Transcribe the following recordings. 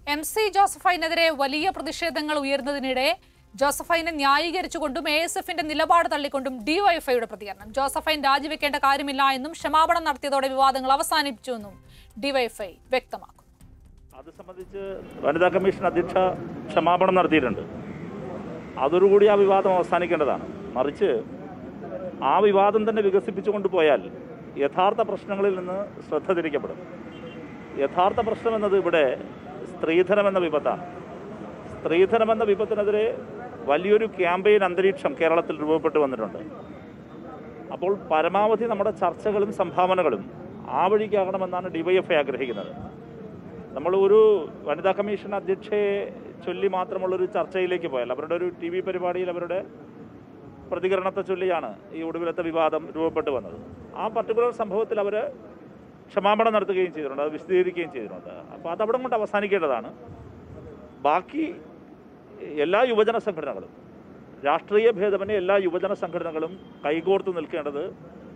M C ജോസഫൈനെതിരെ വലിയ പ്രതിഷേധങ്ങൾ ഉയർന്നതിനിടെ ജോസഫൈനെ ന്യായീകരിച്ചുകൊണ്ടും A S എഫിന്റെ നിലപാട് തള്ളിക്കൊണ്ടും ഡിവൈഎഫ്ഐയുടെ പ്രതികരണം ജോസഫൈൻ രാജിവെക്കേണ്ട കാര്യമില്ല എന്നും ക്ഷമാപണം നടത്തിയതോടെ വിവാദങ്ങൾ അവസാനിപ്പിച്ചുവെന്നും ഡിവൈഎഫ്ഐ വ്യക്തമാക്കുന്നു അത് സംബന്ധിച്ച് വനിതാ കമ്മീഷൻ അധ്യക്ഷ ക്ഷമാപണം നടത്തിയിട്ടുണ്ട് അതോടുകൂടി ആ വിവാദം അവസാനിക്കേണ്ടതാണ് മറിച്ച് ആ വിവാദം തന്നെ വികസിപ്പിച്ചു കൊണ്ടുപോയാൽ യഥാർത്ഥ പ്രശ്നങ്ങളിൽ നിന്ന് ശ്രദ്ധ തിരിക്കപ്പെടും യഥാർത്ഥ പ്രശ്നം എന്നത് ഇവിടെ സ്ത്രീധനം എന്ന വിപത്താണ് സ്ത്രീധനം എന്ന വിപത്തിനെതിരെ വലിയൊരു ക്യാമ്പയിൻ അന്തരീക്ഷം കേരളത്തിൽ രൂപപ്പെട്ടു വന്നിട്ടുണ്ട് അപ്പോൾ പരമാവധി നമ്മുടെ ചർച്ചകളും സംഭാവനകളും ആ വഴിക്കാകണമെന്നാണ് ഡിവൈഎഫ്ഐ ആഗ്രഹിക്കുന്നത് നമ്മൾ ഒരു വനിതാ കമ്മീഷൻ അധ്യക്ഷയെ ചൊല്ലി മാത്രമുള്ളൊരു ചർച്ചയിലേക്ക് പോയാൽ അവരുടെ ഒരു ടി വി പരിപാടിയിൽ അവരുടെ പ്രതികരണത്തെ ചൊല്ലിയാണ് ഈ ഒടുവിലത്തെ വിവാദം രൂപപ്പെട്ടു വന്നത് ആ പർട്ടിക്കുലർ സംഭവത്തിൽ അവർ ക്ഷമാപണം നടത്തുകയും ചെയ്തിട്ടുണ്ട് അത് വിശദീകരിക്കുകയും ചെയ്തിട്ടുണ്ട് അപ്പോൾ അതവിടെ കൊണ്ട് അവസാനിക്കേണ്ടതാണ് ബാക്കി എല്ലാ യുവജന സംഘടനകളും രാഷ്ട്രീയ ഭേദമന്യേ എല്ലാ യുവജന സംഘടനകളും കൈകോർത്ത് നിൽക്കേണ്ടത്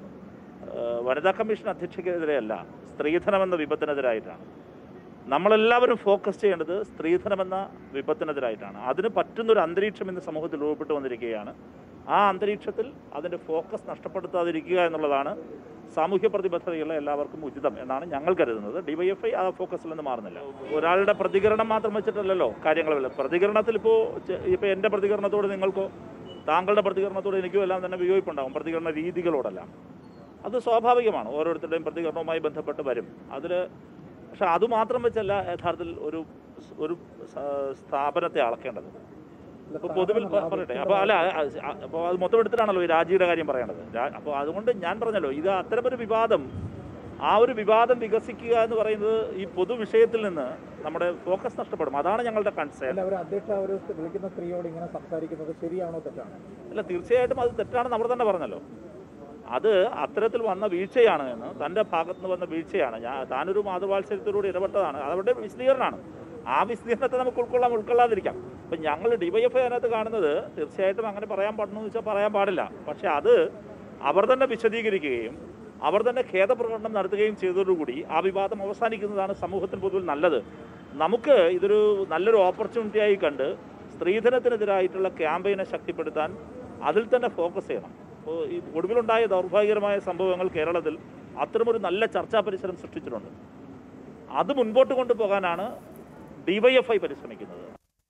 ഏഹ്, വനിതാ കമ്മീഷൻ അധ്യക്ഷക്കെതിരെയല്ല സ്ത്രീധനമെന്ന വിപത്തിനെതിരായിട്ടാണ് നമ്മളെല്ലാവരും ഫോക്കസ് ചെയ്യേണ്ടത് സ്ത്രീധനമെന്ന വിപത്തിനെതിരായിട്ടാണ് അതിന് പറ്റുന്നൊരു അന്തരീക്ഷം ഇന്ന് സമൂഹത്തിൽ രൂപപ്പെട്ടു വന്നിരിക്കുകയാണ് ആ അന്തരീക്ഷത്തിൽ അതിൻ്റെ ഫോക്കസ് നഷ്ടപ്പെടുത്താതിരിക്കുക എന്നുള്ളതാണ് സാമൂഹ്യ പ്രതിബദ്ധതയുള്ള എല്ലാവർക്കും ഉചിതം എന്നാണ് ഞങ്ങൾ കരുതുന്നത് ഡിവൈഎഫ്ഐ ആ ഫോക്കസിൽ നിന്ന് മാറുന്നില്ല ഒരാളുടെ പ്രതികരണം മാത്രം വെച്ചിട്ടല്ലല്ലോ കാര്യങ്ങൾ വലുത്. പ്രതികരണത്തിൽ ഇപ്പോൾ ഇപ്പോൾ എൻ്റെ പ്രതികരണത്തോട് നിങ്ങൾക്കോ താങ്കളുടെ പ്രതികരണത്തോട് എനിക്കും എല്ലാം തന്നെ വിയോജിപ്പുണ്ടാകും പ്രതികരണ രീതികളോടെല്ലാം അത് സ്വാഭാവികമാണ് ഓരോരുത്തരുടെയും പ്രതികരണവുമായി ബന്ധപ്പെട്ട് വരും അതിൽ പക്ഷെ അതുമാത്രം വെച്ചല്ല യഥാർത്ഥത്തിൽ ഒരു ഒരു സ- സ്ഥാപനത്തെ അളക്കേണ്ടത് ഇപ്പോൾ പൊതുവിൽ പ- പറയട്ടെ അപ്പോൾ അല്ല അപ്പോൾ അത് മൊത്തം എടുത്തിട്ടാണല്ലോ ഈ രാജിയുടെ കാര്യം പറയേണ്ടത് അപ്പോൾ അതുകൊണ്ട് ഞാൻ പറഞ്ഞല്ലോ ഇത് അത്തരമൊരു വിവാദം ആ ഒരു വിവാദം വികസിക്കുക എന്ന് പറയുന്നത് ഈ പൊതുവിഷയത്തിൽ നിന്ന് നമ്മുടെ ഫോക്കസ് നഷ്ടപ്പെടും അതാണ് ഞങ്ങളുടെ കൺസേൺ അല്ല ഒരു അധ്യക്ഷ ഒരു വിളിക്കുന്ന സ്ത്രീയോട് ഇങ്ങനെ സംസാരിക്കുന്നത് ശരിയാണോ തെറ്റാണോ അല്ല തീർച്ചയായിട്ടും അത് തെറ്റാണെന്ന് അവർ തന്നെ പറഞ്ഞല്ലോ അത് അത്തരത്തിൽ വന്ന വീഴ്ചയാണ് എന്ന് തൻ്റെ ഭാഗത്ത് നിന്ന് വന്ന വീഴ്ചയാണ് ഞാൻ താനൊരു മാതൃവാത്സര്യത്തോടുകൂടി ഇടപെട്ടതാണ് അതവരുടെ വിശദീകരണമാണ് ആ വിശദീകരണത്തെ നമുക്ക് ഉൾക്കൊള്ളാം ഉൾക്കൊള്ളാതിരിക്കാം അപ്പം ഞങ്ങൾ ഡിവൈഎഫ്ഐ അതിനകത്ത് കാണുന്നത് തീർച്ചയായിട്ടും അങ്ങനെ പറയാൻ പാടുന്നു വെച്ചാൽ പറയാൻ പാടില്ല പക്ഷേ അത് അവർ തന്നെ വിശദീകരിക്കുകയും അവർ തന്നെ ഖേദപ്രകടനം നടത്തുകയും ചെയ്തതോടുകൂടി ആ വിവാദം അവസാനിക്കുന്നതാണ് സമൂഹത്തിന് പൊതുവിൽ നല്ലത് നമുക്ക് ഇതൊരു നല്ലൊരു ഓപ്പർച്യൂണിറ്റിയായി കണ്ട് സ്ത്രീധനത്തിനെതിരായിട്ടുള്ള ക്യാമ്പയിനെ ശക്തിപ്പെടുത്താൻ അതിൽ തന്നെ ഫോക്കസ് ചെയ്യണം അപ്പോൾ ഈ ഒടുവിലുണ്ടായ ദൗർഭാഗ്യകരമായ സംഭവങ്ങൾ കേരളത്തിൽ അത്തരമൊരു നല്ല ചർച്ചാ പരിസരം സൃഷ്ടിച്ചിട്ടുണ്ട് അത് മുൻപോട്ട് കൊണ്ടുപോകാനാണ് ഡിവൈഎഫ്ഐ പരിശ്രമിക്കുന്നത്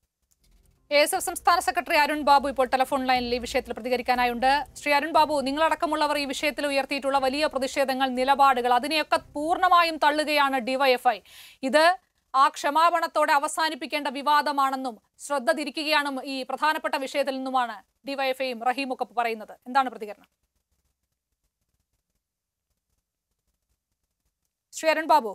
എ എസ് എഫ് സംസ്ഥാന സെക്രട്ടറി അരുൺ ബാബു ഇപ്പോൾ ടെലിഫോൺ ലൈനിൽ ഈ വിഷയത്തിൽ പ്രതികരിക്കാനായുണ്ട് ശ്രീ അരുൺ ബാബു നിങ്ങളടക്കമുള്ളവർ ഈ വിഷയത്തിൽ ഉയർത്തിയിട്ടുള്ള വലിയ പ്രതിഷേധങ്ങൾ നിലപാടുകൾ അതിനെയൊക്കെ പൂർണ്ണമായും തള്ളുകയാണ് ഡിവൈഎഫ്ഐ ഇത് ആ ക്ഷമാപണത്തോടെ അവസാനിപ്പിക്കേണ്ട വിവാദമാണെന്നും ശ്രദ്ധ തിരിക്കുകയാണ് ഈ പ്രധാനപ്പെട്ട വിഷയത്തിൽ നിന്നുമാണ് ഡിവൈഎഫ്ഐയും റഹീമൊക്കെ പറയുന്നത് എന്താണ് പ്രതികരണം Shri Arun Babu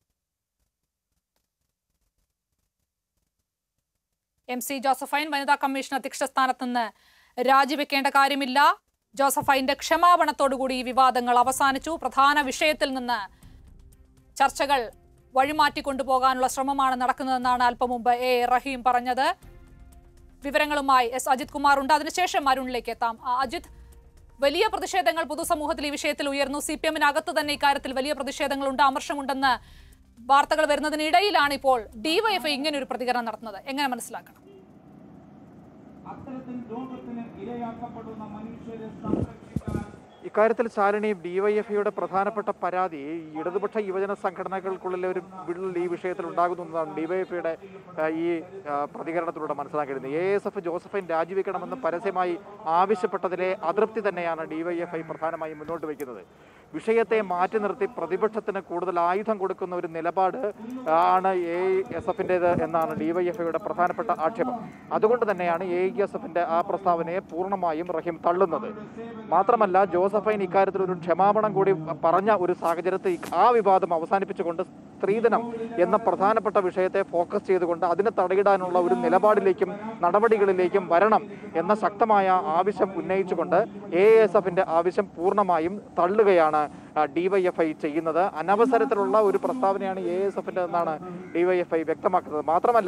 M C Josephine വനിതാ കമ്മീഷൻ അധ്യക്ഷ സ്ഥാനത്ത് നിന്ന് രാജിവെക്കേണ്ട കാര്യമില്ല ജോസഫൈന്റെ ക്ഷമാപണത്തോടുകൂടി ഈ വിവാദങ്ങൾ അവസാനിച്ചു പ്രധാന വിഷയത്തിൽ നിന്ന് ചർച്ചകൾ വഴിമാറ്റിക്കൊണ്ടുപോകാനുള്ള ശ്രമമാണ് നടക്കുന്നതെന്നാണ് അല്പം മുമ്പ് എ എ. റഹീം പറഞ്ഞത് വിവരങ്ങളുമായി എസ് അജിത് കുമാർ ഉണ്ട് അതിനുശേഷം അരുണിലേക്ക് എത്താം ആ, അജിത് വലിയ പ്രതിഷേധങ്ങൾ പൊതുസമൂഹത്തിൽ ഈ വിഷയത്തിൽ ഉയർന്നു സി പി എമ്മിനകത്ത് തന്നെ ഇക്കാര്യത്തിൽ വലിയ പ്രതിഷേധങ്ങളുണ്ട് അമർഷമുണ്ടെന്ന് വാർത്തകൾ വരുന്നതിനിടയിലാണ് ഇപ്പോൾ ഡിവൈഎഫ്ഐ ഇങ്ങനെ ഒരു പ്രതികരണം നടത്തുന്നത് എങ്ങനെ മനസ്സിലാക്കണം അത്തരത്തിൽ രോഗത്തിന് ഇരയാക്കപ്പെടുന്ന മനുഷ്യരെ സംരക്ഷിക്കാൻ ഇക്കാര്യത്തിൽ ശാലിനി ഡിവൈഎഫ്ഐയുടെ പ്രധാനപ്പെട്ട പരാതി ഈ ഇടതുപക്ഷ യുവജന സംഘടനകൾക്കുള്ളിലെ ഒരു വിള്ളൽ ഈ വിഷയത്തിൽ ഉണ്ടാകുന്നു എന്നതാണ് ഡിവൈഎഫ്ഐയുടെ ഈ ആ, പ്രതികരണത്തിലൂടെ മനസ്സിലാക്കിയിരുന്നത് എ എസ് എഫ് ജോസഫൈൻ രാജിവെക്കണമെന്ന് പരസ്യമായി ആവശ്യപ്പെട്ടതിലെ അതൃപ്തി തന്നെയാണ് ഡിവൈഎഫ്ഐ പ്രധാനമായും മുന്നോട്ട് വയ്ക്കുന്നത് വിഷയത്തെ മാറ്റി നിർത്തി പ്രതിപക്ഷത്തിന് കൂടുതൽ ആയുധം കൊടുക്കുന്ന ഒരു നിലപാട് ആണ് എ എസ് എഫിൻ്റെത് എന്നാണ് ഡിവൈഎഫ്ഐയുടെ പ്രധാനപ്പെട്ട ആക്ഷേപം അതുകൊണ്ട് തന്നെയാണ് എ എസ് എഫിന്റെ ആ പ്രസ്താവനയെ പൂർണ്ണമായും റഹീം തള്ളുന്നത് മാത്രമല്ല ജോസഫൈൻ ഇക്കാര്യത്തിൽ ഒരു ക്ഷമാപണം കൂടി പറഞ്ഞ ഒരു സാഹചര്യത്തിൽ ആ വിവാദം അവസാനിപ്പിച്ചുകൊണ്ട് സ്ത്രീധനം എന്ന പ്രധാനപ്പെട്ട വിഷയത്തെ ഫോക്കസ് ചെയ്തുകൊണ്ട് അതിനെ തടയിടാനുള്ള ഒരു നിലപാടിലേക്കും നടപടികളിലേക്കും വരണം എന്ന ശക്തമായ ആവശ്യം ഉന്നയിച്ചുകൊണ്ട് എ എസ് എഫിന്റെ ആവശ്യം പൂർണ്ണമായും തള്ളുകയാണ് ഡിവൈഎഫ്ഐ ചെയ്യുന്നത് അനവസരത്തിലുള്ള ഒരു പ്രസ്താവനയാണ് എ എസ് എഫിന്റെ എന്നാണ് ഡിവൈഎഫ്ഐ വ്യക്തമാക്കുന്നത് മാത്രമല്ല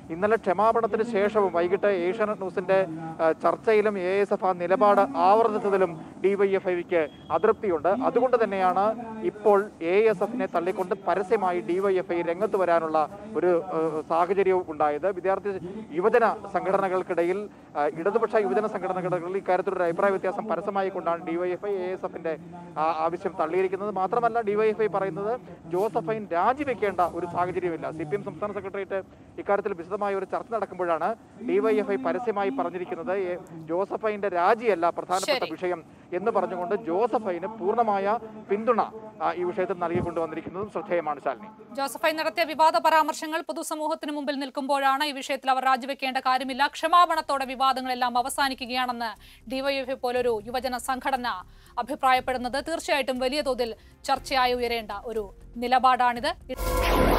ഇന്നലെ ക്ഷമാപണത്തിന് ശേഷവും വൈകിട്ട് ഏഷ്യാനെറ്റ് ന്യൂസിന്റെ ആ, ചർച്ചയിലും എ എസ് എഫ് ആ നിലപാട് ആവർത്തിച്ചതിലും ഡിവൈഎഫ്ഐക്ക് അതൃപ്തിയുണ്ട് അതുകൊണ്ട് തന്നെയാണ് ഇപ്പോൾ എ എസ് എഫിനെ തള്ളിക്കൊണ്ട് പരസ്യമായി ഡിവൈഎഫ്ഐ രംഗത്ത് വരാനുള്ള ഒരു ആ, സാഹചര്യവും ഉണ്ടായത് വിദ്യാർത്ഥി യുവജന സംഘടനകൾക്കിടയിൽ ആ, ഇടതുപക്ഷ യുവജന സംഘടനകൾക്കിടയിൽ ഇക്കാര്യത്തിലൊരു അഭിപ്രായ വ്യത്യാസം പരസ്യമായി കൊണ്ടാണ് ഡിവൈഎഫ്ഐ എ എസ് എഫിന്റെ ആവശ്യം തള്ളിയിരിക്കുന്നത് മാത്രമല്ല ഡിവൈഎഫ്ഐ പറയുന്നത് ജോസഫൈൻ രാജിവെക്കേണ്ട ഒരു സാഹചര്യമില്ല സി പി എം സംസ്ഥാന സെക്രട്ടേറിയറ്റ് ഇക്കാര്യത്തിൽ വിശദമായ ഒരു ചർച്ച നടക്കുമ്പോഴാണ് ഡിവൈഎഫ്ഐ പരസ്യമായി പറഞ്ഞിരിക്കുന്നത് എ- ജോസഫൈന്റെ രാജിയല്ല പ്രധാനപ്പെട്ട ശരി. വിഷയം എന്ന് പറഞ്ഞുകൊണ്ട് ജോസഫൈന് പൂർണ്ണമായ പിന്തുണ ആ, ഈ വിഷയത്തിൽ നൽകിക്കൊണ്ടുവന്നിരിക്കുന്നതും ശ്രദ്ധേയമാണ് ശാലിനി ജോസഫൈൻ നടത്തിയ വിവാദ പരാമർശങ്ങൾ പൊതുസമൂഹത്തിന് മുമ്പിൽ നിൽക്കുമ്പോഴാണ് ഈ വിഷയത്തിൽ അവർ രാജിവെക്കേണ്ട കാര്യമില്ല ക്ഷമാപണത്തോടെ വിവാദങ്ങളെല്ലാം അവസാനിക്കുകയാണെന്ന് ഡിവൈഎഫ്ഐ പോലൊരു യുവജന സംഘടന അഭിപ്രായപ്പെടുന്നത് തീർച്ചയായിട്ടും വലിയ തോതിൽ ചർച്ചയായി ഉയരേണ്ട ഒരു നിലപാടാണിത്